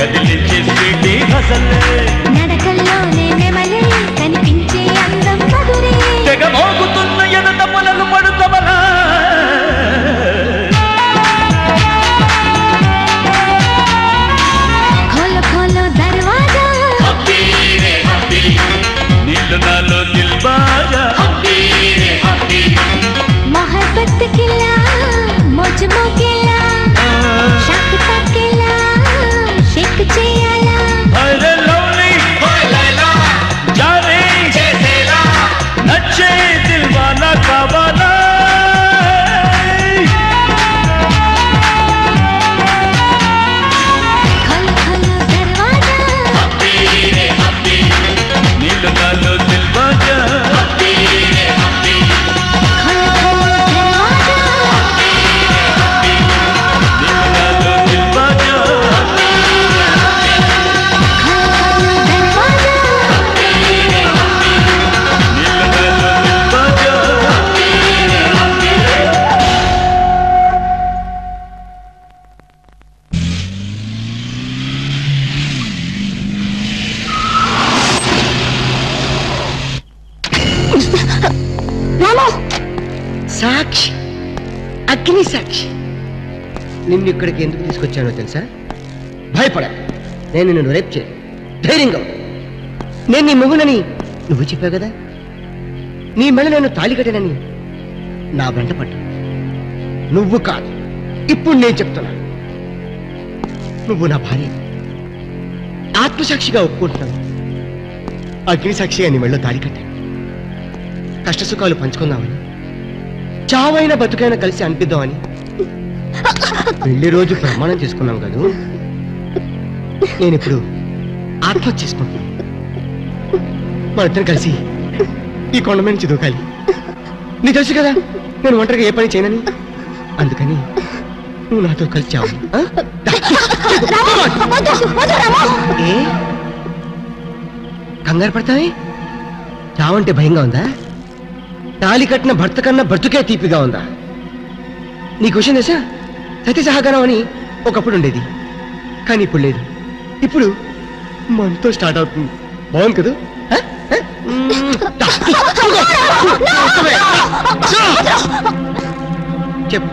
కదిలించే స్వీటీ హసలే నడకల్లోనే నెమలే కనిపించే అందం మధురే తెగ మోగుతున్న ఎనత పొలలు పడుతవలా ఖోలో ఖోలో దర్వాజా నీళ్ళు నాలో దిల్బాజా మొహబ్బత్ కిలా మోజమో కిలా షాక్ తక్కిలా షేక్ చేయాలా అరే లవ్లీ జానే నచ్చే దిల్వానా కావాలా ఖోలో ఖోలో దర్వాజా నీళ్ళు నాలో దిల్బాజా ఖోలో ఖోలో దర్వాజా నీళ్ళు నాలో దిల్బాజా ఖోలో ఖోలో దర్వాజా నీళ్ళు నాలో దిల్బాజా రాము సాక్షి అగ్ని సాక్షి నిన్ను ఇక్కడికి ఎందుకు తీసుకొచ్చానో తెలుసా భయపడ నేను నిన్ను రేపు చేయను ధైర్యంగా ఉండు. నేను నీ మొగునని నువ్వు చెప్పావు కదా నీ మెడ నేను తాళి కట్టానని నా వెంట పడ్డా నువ్వు కాదు ఇప్పుడు నేను చెప్తున్నా నువ్వు నా భార్య ఆత్మసాక్షిగా ఒప్పుకుంటున్నాను అగ్ని సాక్షిగా నీ మెళ్ళో తాళి కట్టాను కష్టసుఖాలు పంచుకుందామని చావైన బతుకైనా కలిసి అనిపిద్దామని పెళ్లి రోజు ప్రమాణం చేసుకున్నాం కదూ నేను ఇప్పుడు ఆత్మహత్య చేసుకుంటున్నాను మనిద్దరం కలిసి ఈ కొండ మీద నుంచి దూకాలి నీకు తెలుసు కదా నేను ఒంటరిగా ఏ పని చేయనని అందుకని నువ్వు నాతో కలిసి చావాలి ఆ? ఏ కంగారు పడతావే చావంటే భయంగా ఉందా తాలి కట్టిన భర్త కన్నా బ్రతుకే తీపిగా ఉందా నీకు విషయం తెలుసా సతీ సహకారం అని ఒకప్పుడు ఉండేది కానీ ఇప్పుడు లేదు ఇప్పుడు మనతో స్టార్ట్ అవుతుంది బాగుంది కదా ఆ? ఆ? మ్మ్. దా. చెప్పు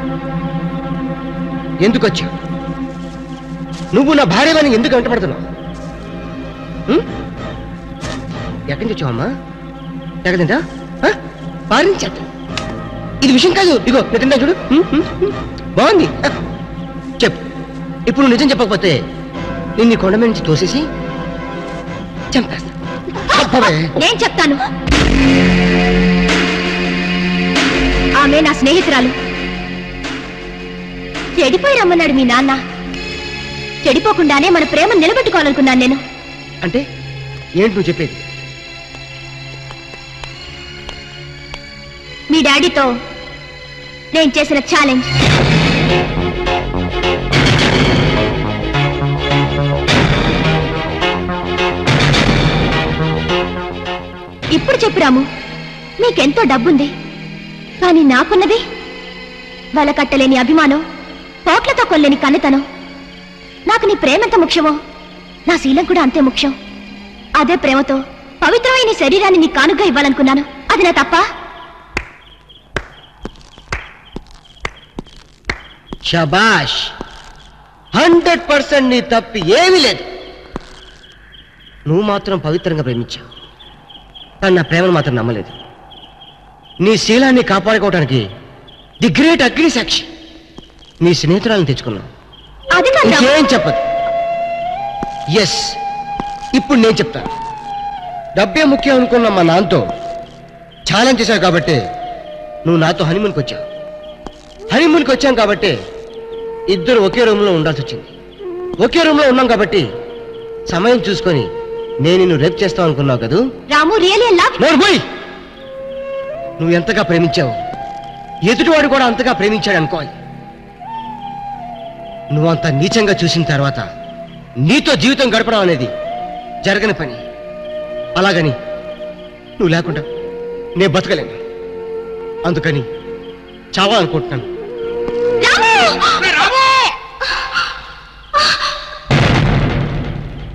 ఎందుకు వచ్చావు నువ్వు నా భార్యవని ఎందుకు వెంటపడుతున్నావు ఉం? ఎక్కడి నుంచి వచ్చావమ్మా ఎక్కడింటా పారించేద్దాం ఇది విషయం కాదు ఇగో నేను తింటా చూడు ఉం, ఉం, ఉం. బాగుంది ఆ, చెప్పు ఇప్పుడు నువ్వు నిజం చెప్పకపోతే నిన్ను ఈ కొండ మీద నుంచి తోసేసి చంపేస్తా చెప్పవే. నేను చెప్తాను ఆమె నా స్నేహితురాలు చెడిపోయి రమ్మన్నాడు మీ నాన్న చెడిపోకుండానే మన ప్రేమ నిలబెట్టుకోవాలనుకున్నాను నేను అంటే ఏంటి నువ్వు చెప్పేది మీ డాడీతో నేను చేసిన ఛాలెంజ్ ఇప్పుడు చెప్పు రాము నీకెంతో డబ్బుంది కానీ నాకున్నది వలకట్టలేని అభిమానం పోట్లతో కొల్లేని కన్నెతనం నాకు నీ ప్రేమెంత ముఖ్యమో నా శీలం కూడా అంతే ముఖ్యం అదే ప్రేమతో పవిత్రమైన నీ శరీరాన్ని నీ కానుగా ఇవ్వాలనుకున్నాను అది నా తప్ప షబాష్ హండ్రెడ్ పర్సెంట్ నీ తప్పి ఏమీ లేదు నువ్వు మాత్రం పవిత్రంగా ప్రేమించావు కానీ నా ప్రేమను మాత్రం నమ్మలేదు నీ శీలాన్ని కాపాడుకోవడానికి ది గ్రేట్ అగ్ని సాక్షి నీ స్నేహితురాలను తెచ్చుకున్నావు అది కాదు రాము. ఇంకేం చెప్పదు ఎస్ ఇప్పుడు నేను చెప్తాను డబ్బే ముఖ్యం అనుకున్న మా నాన్నతో ఛాలెంజ్ చేశావు కాబట్టి నువ్వు నాతో హనీమూన్కి వచ్చావు హనీమూన్కి వచ్చాం కాబట్టి ఇద్దరు ఒకే రూమ్లో ఉండాల్సి వచ్చింది ఒకే రూమ్లో ఉన్నాం కాబట్టి సమయం చూసుకొని నేను నిన్ను రేపు చేస్తావు అనుకున్నావు కదూ రాము రియలీ లవ్ నోరు పోయి నువ్వు ఎంతగా ప్రేమించావు ఎదుటివాడు కూడా అంతగా ప్రేమించాడు అనుకోవాలి నువ్వు అంత నీచంగా చూసిన తర్వాత నీతో జీవితం గడపడం అనేది జరగని పని అలాగని నువ్వు లేకుండా నేను బతకలేను అందుకని చావాలనుకుంటున్నాను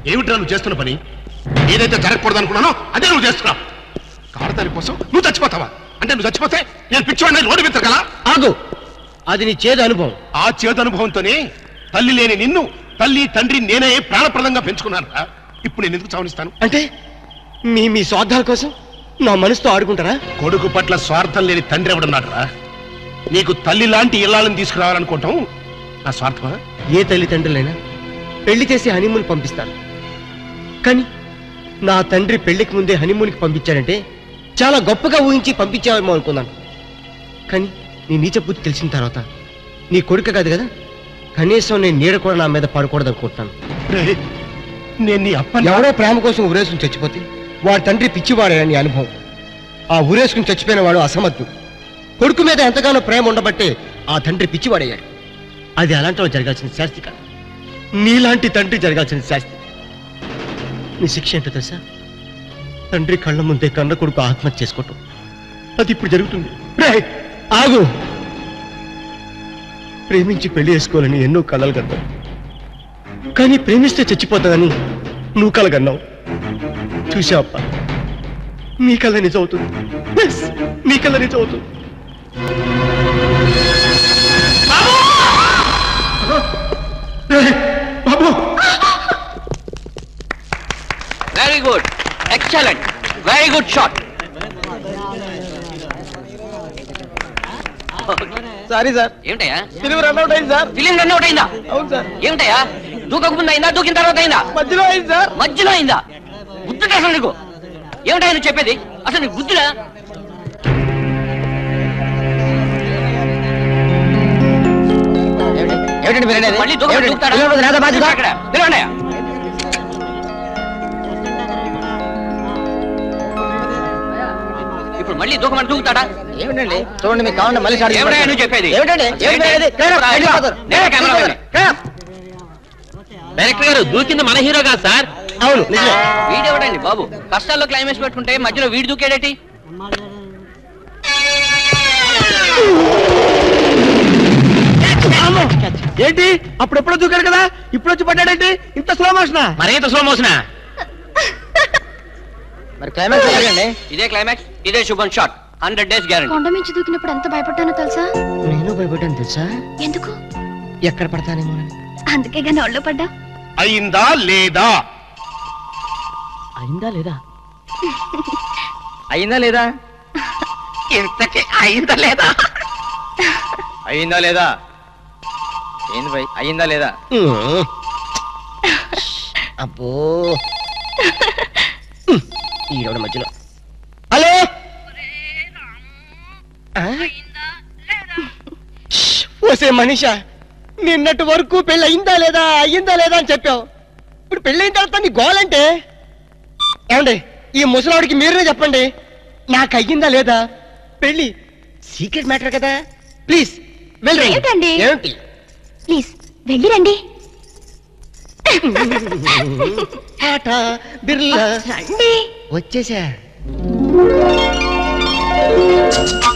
ఏమిట్రా నువ్వు చేస్తున్న పని ఏదైతే జరగకూడదు అనుకున్నానో అదే నువ్వు చేస్తున్నావు కారదాని కోసం నువ్వు చచ్చిపోతావా అంటే నువ్వు చచ్చిపోతే నేను పిచ్చివాడిని రోడ్డు మీద తిరగలా ఆగు అది నీ చేదు అనుభవం ఆ చేదు అనుభవంతోనే తల్లి లేని నిన్ను తల్లి తండ్రి నేనే ప్రాణప్రదంగా పెంచుకున్నాను ఇప్పుడు నేను ఎందుకు చావనిస్తాను అంటే మీ మీ స్వార్థాల కోసం నా మనసుతో ఆడుకుంటారా కొడుకు పట్ల స్వార్థం లేని తండ్రి ఎవడున్నాడు రా నీకు తల్లి లాంటి ఇల్లాలను తీసుకురావాలనుకోవటం నా స్వార్థమా ఏ తల్లిదండ్రులైనా పెళ్లి చేసి హనీమూన్ పంపిస్తారు కానీ నా తండ్రి పెళ్లికి ముందే హనీమూన్కి పంపించాడంటే చాలా గొప్పగా ఊహించి పంపించావేమో అనుకున్నాను కానీ నీ నీచ బుద్ధి తెలిసిన తర్వాత నీ కొడుకు కాదు కదా కనీసం నేను నీడ కూడా నా మీద పడకూడదు అనుకుంటున్నాను రేయ్, నేను నీ అప్పని ఎవడో ప్రేమ కోసం ఊరేసుకుని చచ్చిపోతే వాడి తండ్రి పిచ్చివాడే నీ అనుభవం ఆ ఊరేసుకుని చచ్చిపోయిన వాడు అసమర్థుడు కొడుకు మీద ఎంతగానో ప్రేమ ఉండబట్టే ఆ తండ్రి పిచ్చివాడయ్యాడు అది అలాంటి వాడు జరగాల్సిన శాస్తి కాదు నీలాంటి తండ్రి జరగాల్సిన శాస్తి నీ శిక్ష ఏంటో తెలుసా తండ్రి కళ్ళ ముందే కన్న కొడుకు ఆత్మహత్య చేసుకోవటం అది ఇప్పుడు జరుగుతుంది రేయ్, ఆగు ప్రేమించి పెళ్లి చేసుకోవాలని ఎన్నో కలలు కన్నావు కానీ ప్రేమిస్తే చచ్చిపోతుందని నువ్వు కలగన్నావు చూసావప్ప నీ కళ్ళ నిజం అవుతుంది Yes, నీ కళ్ళ నిజం అవుతుంది బాబు very good excellent very good shot sorry sir ఏమిటయ్యా ఫిలిం రన్అట్ అయింది సార్ ఫిలిం రన్ అవుట్ అయిందా అవును సార్ ఏమిటయ్యా దూకక ముందు అయిందా దూకిన తర్వాత అయిందా మధ్యలో అయింది సార్ మధ్యలో అయిందా బుద్ధుడు అసలు నీకు ఏమిటయ్యా నువ్వు చెప్పేది అసలు నీకు బుద్ధుడా ఏమిటండి మీరు అనేది? మళ్ళీ దూక ఏమిటండి? దూకుతాడా? ఫిలిం రోజు రాదా బాధ్యత? అక్కడ, నిలవండి. ఇప్పుడు మళ్ళీ దూకమని దూకుతాడా ఏమిటండి చూడండి మీకు కావాలంటే మళ్ళీ స్టార్ట్ ఏమిటయ్యా చేస్తాను. నువ్వు చెప్పేది? ఏమిటండి ఏమిటి మీరు అనేది? క్లీన్ అప్, రా, క్లీన్ అప్ రా. అవుతారు. నేనే కెమెరా క్లీన్ మ్యాన్ని. Up, clean up. డైరెక్టర్ గారు దూకింది మన హీరో కాదు సార్ అవును నిజమే వీడెవడండి బాబు కష్టాల్లో క్లైమాక్స్ పెట్టుకుంటే మధ్యలో వీడు దూకేడేటి ఏంటి అప్పుడు ఎప్పుడో దూకారు కదా ఇప్పుడు వచ్చి పడ్డాడేంటి ఇంత స్లో మోషన్ మరేంత స్లో మోసనా మరి క్లైమాక్స్ ఎలాగండి ఇదే క్లైమాక్స్ ఇదే శుభన్ షాట్ హండ్రెడ్ డేస్ గ్యారంటీ కొండ మించి దూకినప్పుడు ఎంత భయపడ్డానో తెలుసా నేను భయపడ్డాను తెలుసా ఎందుకు ఎక్కడ పడతానేమో అందుకే గాని ఒళ్ళో పడ్డా అయిందా లేదా అయిందా లేదా అయిందా లేదా ఇంతకీ అయిందా లేదా అయిందా లేదా ఏంది భయ్ అయిందా లేదా అబ్బో ఈరోడు మధ్యలో హలో ఆ? ష్, ఓసే మనిషా నిన్నటి వరకు పెళ్ళి అయిందా లేదా అయ్యిందా లేదా అని చెప్పావు ఇప్పుడు పెళ్ళైన తర్వాత నీ గోలంటే ఏమండి ఈ ముసలాడికి మీరే చెప్పండి నాకు అయ్యిందా లేదా పెళ్ళి సీక్రెట్ మ్యాటర్ కదా ప్లీజ్ వెళ్ళి ఏమిటండి? ఏమిటి ప్లీజ్ వెళ్ళి రండి టాటా బిర్లా రండి వచ్చేసా